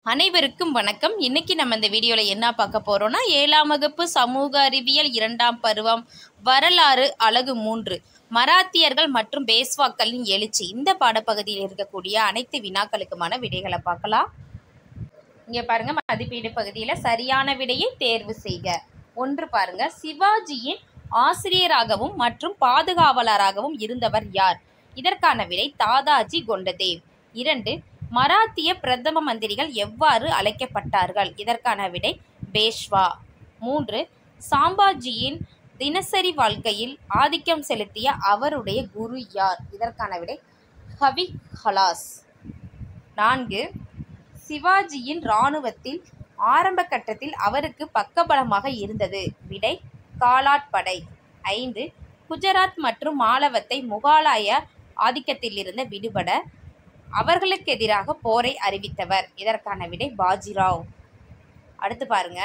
அனைவருக்கும் வணக்கம் இன்னைக்கு நம்ம இந்த வீடியோவில் என்ன பார்க்க போறோம்னா ஏழாம் வகுப்பு சமூக அறிவியல் இரண்டாம் பருவம் வரலாறு அழகு மூன்று மராத்தியர்கள் மற்றும் பேஸ்வாக்களின் எழுச்சி இந்த பாடப்பகுதியில் இருக்கக்கூடிய அனைத்து வினாக்களுக்குமான விடைகளை பார்க்கலாம் இங்க பாருங்க மதிப்பீடு பகுதியில் சரியான விடையை தேர்வு செய்க ஒன்று பாருங்க சிவாஜியின் ஆசிரியராகவும் மற்றும் பாதுகாவலராகவும் இருந்தவர் யார் இதற்கான விடை தாதாஜி கொண்டதேவ் இரண்டு மராத்திய பிரதம மந்திரிகள் எவ்வாறு அழைக்கப்பட்டார்கள் இதற்கான விடை பேஷ்வா மூன்று சாம்பாஜியின் தினசரி வாழ்க்கையில் ஆதிக்கம் செலுத்திய அவருடைய குரு யார் இதற்கான விடை ஹவி ஹலாஸ் நான்கு சிவாஜியின் இராணுவத்தில் ஆரம்ப கட்டத்தில் அவருக்கு பக்கபலமாக இருந்தது விடை காலாட் படை ஐந்து குஜராத் மற்றும் மாலவத்தை முகாலாய ஆதிக்கத்திலிருந்து விடுபட அவர்களுக்கு எதிராக போரை அறிவித்தவர் இதற்கான விடை பாஜிராவ் அடுத்து பாருங்க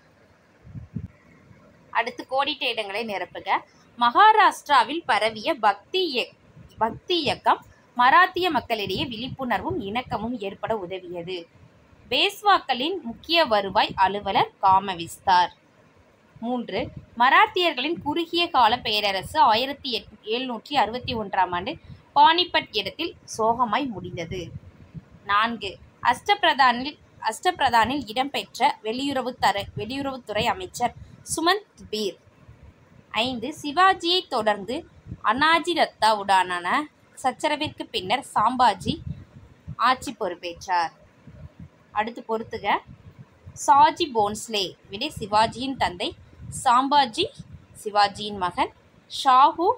அடுத்து கோடிட்ட இடங்களை நிரப்புக மகாராஷ்டிராவில் பரவிய பக்தி இயக் பக்தி இயக்கம் மராத்திய மக்களிடையே விழிப்புணர்வும் இணக்கமும் ஏற்பட உதவியது பேஸ்வாக்களின் முக்கிய வருவாய் அலுவலர் காமவிஸ்தார் மூன்று மராத்தியர்களின் குறுகிய கால பேரரசு ஆயிரத்தி எட் எழுநூற்றி அறுபத்தி ஒன்றாம் ஆண்டு பானிபட் இடத்தில் சோகமாய் முடிந்தது நான்கு அஷ்டபிரதானில் அஷ்டபிரதானில் இடம்பெற்ற வெளியுறவு தர வெளியுறவுத்துறை அமைச்சர் சுமந்த் பீர் ஐந்து சிவாஜியை தொடர்ந்து அனாஜி ரத்தாவுடனான சச்சரவிற்கு பின்னர் சாம்பாஜி ஆட்சி பொறுப்பேற்றார் அடுத்து பொறுத்துக சாஜி போன்ஸ்லே விடை சிவாஜியின் தந்தை சாம்பாஜி சிவாஜியின் மகன் ஷாஹூ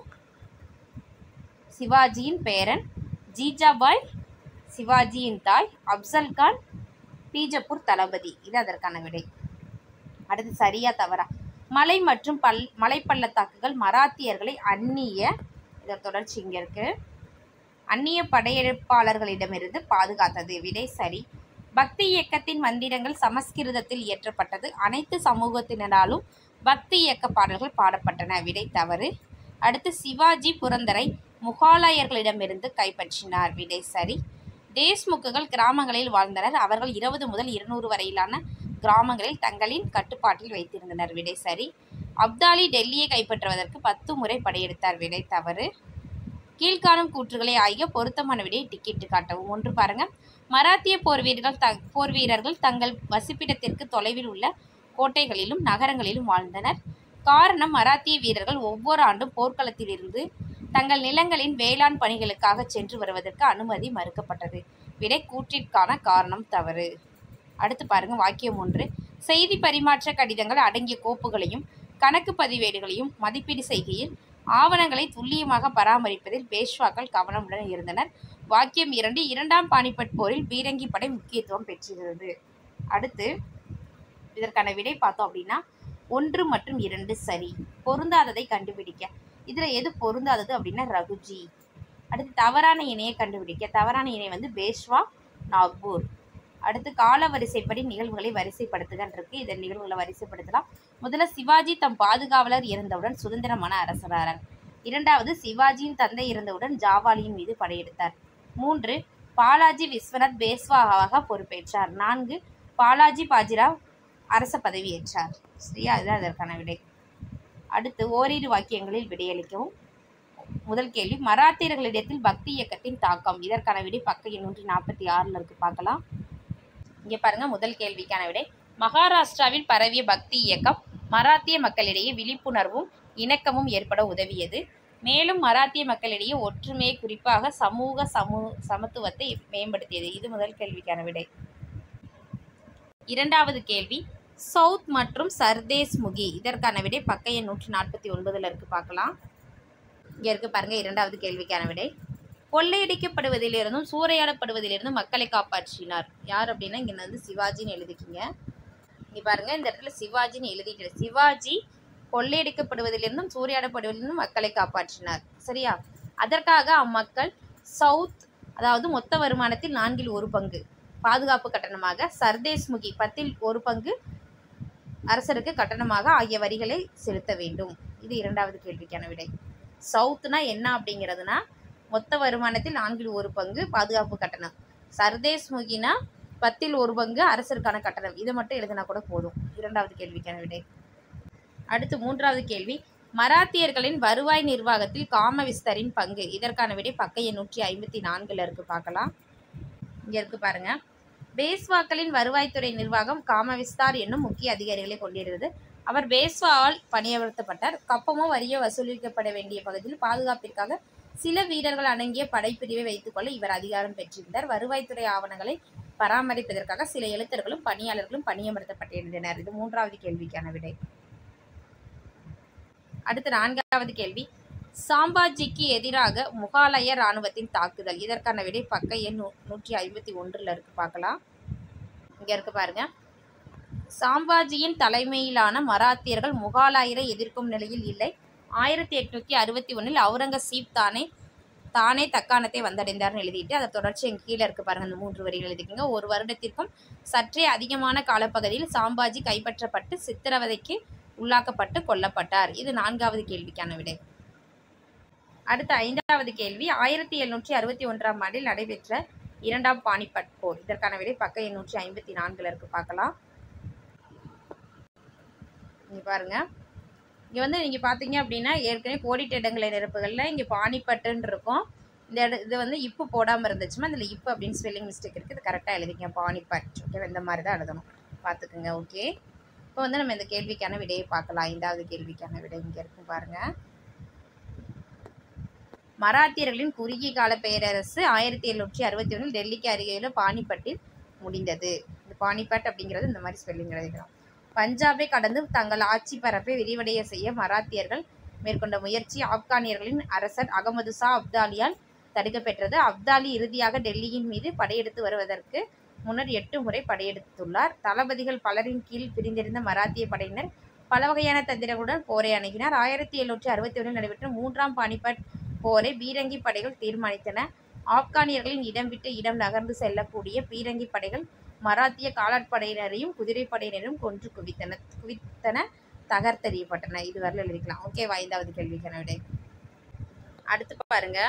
சிவாஜியின் பேரன் ஜீஜாபாய் சிவாஜியின் தாய் அப்சல் கான் பீஜப்பூர் தளபதி இது அதற்கான விடை அடுத்து சரியா தவறா மலை மற்றும் பல் மலைப்பள்ளத்தாக்குகள் மராத்தியர்களை அந்நிய இதன் தொடர்ச்சி இங்க இருக்கு அந்நிய படையெடுப்பாளர்களிடமிருந்து பாதுகாத்தது விடை சரி பக்தி இயக்கத்தின் மந்திரங்கள் சமஸ்கிருதத்தில் இயற்றப்பட்டது அனைத்து சமூகத்தினராலும் பக்தி இயக்க பாடல்கள் பாடப்பட்டன விடை தவறு அடுத்து சிவாஜி புரந்தரை முகாலாயர்களிடமிருந்து கைப்பற்றினார் விடை சரி தேஷ்முக்குகள் கிராமங்களில் வாழ்ந்தனர் அவர்கள் இருபது முதல் இருநூறு வரையிலான கிராமங்களில் தங்களின் கட்டுப்பாட்டில் வைத்திருந்தனர் விடை சரி அப்தாலி டெல்லியை கைப்பற்றுவதற்கு பத்து முறை படையெடுத்தார் விடை தவறு கீழ்காணும் கூற்றுகளை ஆகிய பொருத்தமான விடையை டிக்கெட்டு காட்டவும் ஒன்று பாருங்க மராத்திய போர் வீரர்கள் த போர் வீரர்கள் தங்கள் வசிப்பிடத்திற்கு தொலைவில் உள்ள கோட்டைகளிலும் நகரங்களிலும் வாழ்ந்தனர் காரணம் மராத்திய வீரர்கள் ஒவ்வொரு ஆண்டும் போர்க்களத்திலிருந்து தங்கள் நிலங்களின் வேளாண் பணிகளுக்காக சென்று வருவதற்கு அனுமதி மறுக்கப்பட்டது விடை கூற்றிற்கான காரணம் தவறு அடுத்து பாருங்க வாக்கியம் ஒன்று செய்தி பரிமாற்ற கடிதங்கள் அடங்கிய கோப்புகளையும் கணக்கு பதிவேடுகளையும் மதிப்பீடு செய்கையில் ஆவணங்களை துல்லியமாக பராமரிப்பதில் பேஷ்வாக்கள் கவனமுடன் இருந்தனர் வாக்கியம் இரண்டு இரண்டாம் பானிபட் போரில் பீரங்கி படை முக்கியத்துவம் பெற்றிருந்தது அடுத்து இதற்கான விடை பார்த்தோம் அப்படின்னா ஒன்று மற்றும் இரண்டு சரி பொருந்தாததை கண்டுபிடிக்க இதில் எது பொருந்தாதது அப்படின்னா ரகுஜி அடுத்து தவறான இணையை கண்டுபிடிக்க தவறான இணை வந்து பேஷ்வா நாக்பூர் அடுத்து கால வரிசைப்படி நிகழ்வுகளை வரிசைப்படுத்துகன்னு இருக்கு இதன் நிகழ்வுகளை வரிசைப்படுத்தலாம் முதல்ல சிவாஜி தம் பாதுகாவலர் இருந்தவுடன் சுதந்திரமான அரசரானார் இரண்டாவது சிவாஜியின் தந்தை இருந்தவுடன் ஜாவாலியின் மீது படையெடுத்தார் மூன்று பாலாஜி விஸ்வநாத் பேஸ்வாவாக பொறுப்பேற்றார் நான்கு பாலாஜி பாஜிராவ் அரச பதவியேற்றார் சரியா இதுதான் அதற்கான விடை அடுத்து ஓரிரு வாக்கியங்களில் விடையளிக்கவும் முதல் கேள்வி மராத்தியர்களிடத்தில் பக்தி இயக்கத்தின் தாக்கம் இதற்கான விடை பக்க எண்ணூற்றி நாற்பத்தி ஆறில் இருக்கு பார்க்கலாம் இங்கே பாருங்க முதல் கேள்விக்கான விடை மகாராஷ்டிராவில் பரவிய பக்தி இயக்கம் மராத்திய மக்களிடையே விழிப்புணர்வும் இணக்கமும் ஏற்பட உதவியது மேலும் மராத்திய மக்களிடையே ஒற்றுமையை குறிப்பாக சமூக சமூ சமத்துவத்தை மேம்படுத்தியது இது முதல் கேள்விக்கான விடை இரண்டாவது கேள்வி சவுத் மற்றும் சர்தேஸ் முகி இதற்கான விடை பக்க எண் நூற்றி நாற்பத்தி ஒன்பதுல இருக்கு பார்க்கலாம் இங்கே இருக்கு பாருங்க இரண்டாவது கேள்விக்கான விடை கொள்ளையடிக்கப்படுவதிலிருந்தும் சூறையாடப்படுவதிலிருந்தும் மக்களை காப்பாற்றினார் யார் அப்படின்னா இங்கே வந்து சிவாஜின்னு எழுதிக்கிங்க இங்கே பாருங்க இந்த இடத்துல சிவாஜின்னு எழுதிட்டு சிவாஜி கொள்ளையடிக்கப்படுவதிலிருந்தும் சூறையாடப்படுவதிலிருந்தும் மக்களை காப்பாற்றினார் சரியா அதற்காக அம்மக்கள் சவுத் அதாவது மொத்த வருமானத்தில் நான்கில் ஒரு பங்கு பாதுகாப்பு கட்டணமாக சர்தேஷ்முகி பத்தில் ஒரு பங்கு அரசருக்கு கட்டணமாக ஆகிய வரிகளை செலுத்த வேண்டும் இது இரண்டாவது கேள்விக்கான விடை சவுத்னா என்ன அப்படிங்கிறதுனா மொத்த வருமானத்தில் நான்கில் ஒரு பங்கு பாதுகாப்பு கட்டணம் சர்தேஷ்முகினா பத்தில் ஒரு பங்கு அரசருக்கான கட்டணம் இதை மட்டும் எழுதினா கூட போதும் இரண்டாவது கேள்விக்கான விடை அடுத்து மூன்றாவது கேள்வி மராத்தியர்களின் வருவாய் நிர்வாகத்தில் காமவிஸ்தரின் பங்கு இதற்கான விடை பக்க எண் நூற்றி ஐம்பத்தி நான்குல இருக்கு பார்க்கலாம் இங்க இருக்கு பாருங்க பேஸ்வாக்களின் வருவாய்த்துறை நிர்வாகம் காமவிஸ்தார் என்னும் முக்கிய அதிகாரிகளை கொண்டிருந்தது அவர் பேஸ்வாவால் பணியமர்த்தப்பட்டார் கப்பமோ வரியோ வசூலிக்கப்பட வேண்டிய பகுதியில் பாதுகாப்பிற்காக சில வீரர்கள் அடங்கிய படைப்பிரிவை வைத்துக்கொள்ள இவர் அதிகாரம் பெற்றிருந்தார் வருவாய்த்துறை ஆவணங்களை பராமரிப்பதற்காக சில எழுத்தர்களும் பணியாளர்களும் பணியமர்த்தப்பட்டிருந்தனர் இது மூன்றாவது கேள்விக்கான விடை அடுத்து நான்காவது கேள்வி சாம்பாஜிக்கு எதிராக முகாலய இராணுவத்தின் தாக்குதல் இதற்கான விடை பக்க எண் நூ- நூற்றி ஐம்பத்தி ஒன்றில் இருக்கு பார்க்கலாம் இங்க இருக்கு பாருங்க சாம்பாஜியின் தலைமையிலான மராத்தியர்கள் முகாலாயரை எதிர்க்கும் நிலையில் இல்லை ஆயிரத்தி எட்நூத்தி அறுபத்தி ஒன்றில் அவுரங்கசீப் தானே தானே தக்காணத்தை வந்தடைந்தார்னு எழுதிட்டு அதை தொடர்ச்சி எங்க கீழே இருக்கு பாருங்க அந்த மூன்று வரிகள் எழுதிக்கோங்க ஒரு வருடத்திற்கும் சற்றே அதிகமான காலப்பகுதியில் சாம்பாஜி கைப்பற்றப்பட்டு சித்திரவதைக்கு உள்ளாக்கப்பட்டு கொல்லப்பட்டார் இது நான்காவது கேள்விக்கான விடை அடுத்த ஐந்தாவது கேள்வி ஆயிரத்தி எழுநூற்றி அறுபத்தி ஒன்றாம் ஆண்டில் நடைபெற்ற இரண்டாம் பானிபட் போர் இதற்கான விடை பக்க எண்ணூற்றி ஐம்பத்தி நான்குல இருக்கு பார்க்கலாம் இங்க பாருங்க இங்க வந்து நீங்க பாத்தீங்க அப்படின்னா ஏற்கனவே கோடிட்ட இடங்களை நிரப்புகள்ல இங்க பானிபட்டுன்னு இருக்கும் இந்த இட இது வந்து இப்பு போடாம இருந்துச்சுன்னா இதுல இப்பு அப்படின்னு ஸ்பெல்லிங் மிஸ்டேக் இருக்கு இது கரெக்டா எழுதிங்க பானிபட் ஓகே இந்த மாதிரி தான் எழுதணும் பாத்துக்குங்க ஓகே இப்போ வந்து நம்ம இந்த கேள்விக்கான விடையை பார்க்கலாம் ஐந்தாவது கேள்விக்கான விடை இங்க இருக்கும் பாருங்க மராத்தியர்களின் குறுகிய கால பேரரசு ஆயிரத்தி எழுநூற்றி அறுபத்தி ஒன்றில் டெல்லிக்கு அருகிலுள்ள பானிபட்டில் முடிந்தது இந்த பானிபட் அப்படிங்கிறது இந்த மாதிரி ஸ்பெல்லிங் எழுதிக்கலாம் பஞ்சாபை கடந்து தங்கள் ஆட்சி பரப்பை விரிவடைய செய்ய மராத்தியர்கள் மேற்கொண்ட முயற்சி ஆப்கானியர்களின் அரசர் அகமது ஷா அப்தாலியால் தடுக்கப்பெற்றது அப்தாலி இறுதியாக டெல்லியின் மீது படையெடுத்து வருவதற்கு முன்னர் எட்டு முறை படையெடுத்துள்ளார் தளபதிகள் பலரின் கீழ் பிரிந்திருந்த மராத்திய படையினர் பல வகையான தந்திரங்களுடன் போரை அணுகினார் ஆயிரத்தி எழுநூற்றி அறுபத்தி ஒன்றில் நடைபெற்ற மூன்றாம் பானிபட் போரை பீரங்கி படைகள் தீர்மானித்தன ஆப்கானியர்களின் இடம் விட்டு இடம் நகர்ந்து செல்லக்கூடிய பீரங்கி படைகள் மராத்திய காலாட்படையினரையும் குதிரைப்படையினரையும் கொன்று குவித்தன குவித்தன தகர்த்தெறியப்பட்டன இது வரல எழுதிக்கலாம் ஓகேவா ஐந்தாவது கேள்விக்கான விடை அடுத்து பாருங்க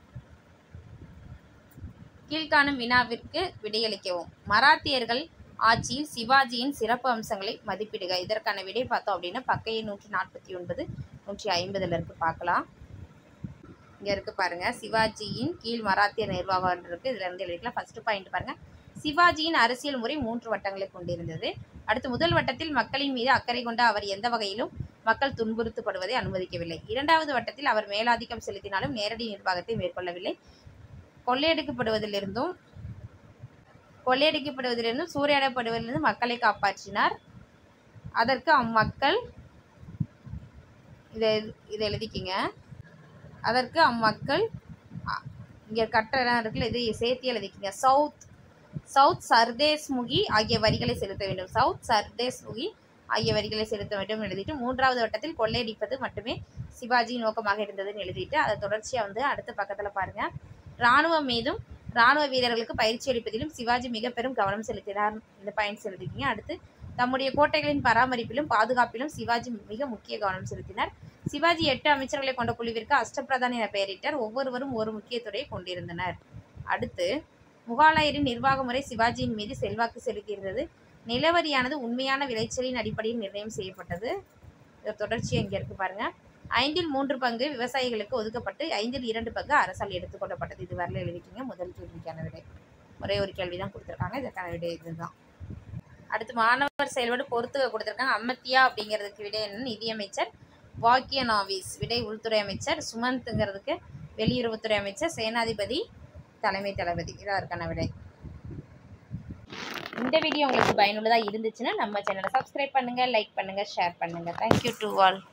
கீழ்காணும் வினாவிற்கு விடையளிக்கவும் மராத்தியர்கள் ஆட்சியில் சிவாஜியின் சிறப்பு அம்சங்களை மதிப்பிடுக இதற்கான விடை பார்த்தோம் அப்படின்னா பக்கையை நூற்றி நாற்பத்தி ஒன்பது நூற்றி ஐம்பதுல இருக்கு பார்க்கலாம் இங்க இருக்கு பாருங்க சிவாஜியின் கீழ் மராத்திய நிர்வாகம் இருக்கு இதுல இருந்து எழுதிக்கலாம் ஃபர்ஸ்ட் பாயிண்ட் பாருங்க சிவாஜியின் அரசியல் முறை மூன்று வட்டங்களை கொண்டிருந்தது அடுத்து முதல் வட்டத்தில் மக்களின் மீது அக்கறை கொண்ட அவர் எந்த வகையிலும் மக்கள் துன்புறுத்தப்படுவதை அனுமதிக்கவில்லை இரண்டாவது வட்டத்தில் அவர் மேலாதிக்கம் செலுத்தினாலும் நேரடி நிர்வாகத்தை மேற்கொள்ளவில்லை கொள்ளையடிக்கப்படுவதிலிருந்தும் கொள்ளையடிக்கப்படுவதிலிருந்தும் சூறையாடப்படுவதிலிருந்து மக்களை காப்பாற்றினார் அதற்கு அம்மக்கள் இதை இதை எழுதிக்கிங்க அதற்கு அம்மக்கள் அ- இங்க கட்டடம் இருக்குல்ல இது சேர்த்து எழுதிக்கிங்க சவுத் சவுத் சர்தேஸ்முகி ஆகிய வரிகளை செலுத்த வேண்டும் சவுத் சர்தேஸ்முகி ஆகிய வரிகளை செலுத்த வேண்டும் எழுதிட்டு மூன்றாவது வட்டத்தில் கொள்ளையடிப்பது மட்டுமே சிவாஜி நோக்கமாக இருந்ததுன்னு எழுதிட்டு அதை தொடர்ச்சியாக வந்து அடுத்த பக்கத்தில் பாருங்க ராணுவம் மீதும் ராணுவ வீரர்களுக்கு பயிற்சி அளிப்பதிலும் சிவாஜி மிக பெரும் கவனம் செலுத்தினார் இந்த பாயிண்ட்ஸ் எழுதிக்கிங்க அடுத்து தம்முடைய கோட்டைகளின் பராமரிப்பிலும் பாதுகாப்பிலும் சிவாஜி மிக முக்கிய கவனம் செலுத்தினார் சிவாஜி எட்டு அமைச்சர்களை கொண்ட குழுவிற்கு அஷ்டபிரதான் என பெயரிட்டார் ஒவ்வொருவரும் ஒரு முக்கிய துறையை கொண்டிருந்தனர் அடுத்து முகாலாயரின் நிர்வாக முறை சிவாஜியின் மீது செல்வாக்கு செலுத்தியிருந்தது நிலவரியானது உண்மையான விளைச்சலின் அடிப்படையில் நிர்ணயம் செய்யப்பட்டது இதோட தொடர்ச்சி இங்கே இருக்கு பாருங்க ஐந்தில் மூன்று பங்கு விவசாயிகளுக்கு ஒதுக்கப்பட்டு ஐந்தில் இரண்டு பங்கு அரசால் எடுத்துக்கொள்ளப்பட்டது இது வரல எழுதிக்கிங்க முதல் கேள்விக்கான விடை ஒரே ஒரு கேள்வி தான் கொடுத்துருக்காங்க இதற்கான விடை இதுதான் அடுத்து மாணவர் செயல்பாடு பொறுத்துக கொடுத்துருக்காங்க அம்மத்தியா அப்படிங்கிறதுக்கு விடை என்ன நிதியமைச்சர் வாக்கிய நாவிஸ் விடை உள்துறை அமைச்சர் சுமந்த்ங்கிறதுக்கு வெளியுறவுத்துறை அமைச்சர் சேனாதிபதி தலைமை தளபதி இதான் இருக்கான விடை இந்த வீடியோ உங்களுக்கு பயனுள்ளதாக இருந்துச்சுன்னா நம்ம சேனலை சப்ஸ்கிரைப் பண்ணுங்கள் லைக் பண்ணுங்கள் ஷேர் பண்ணுங்கள் தேங்க்யூ டு ஆல்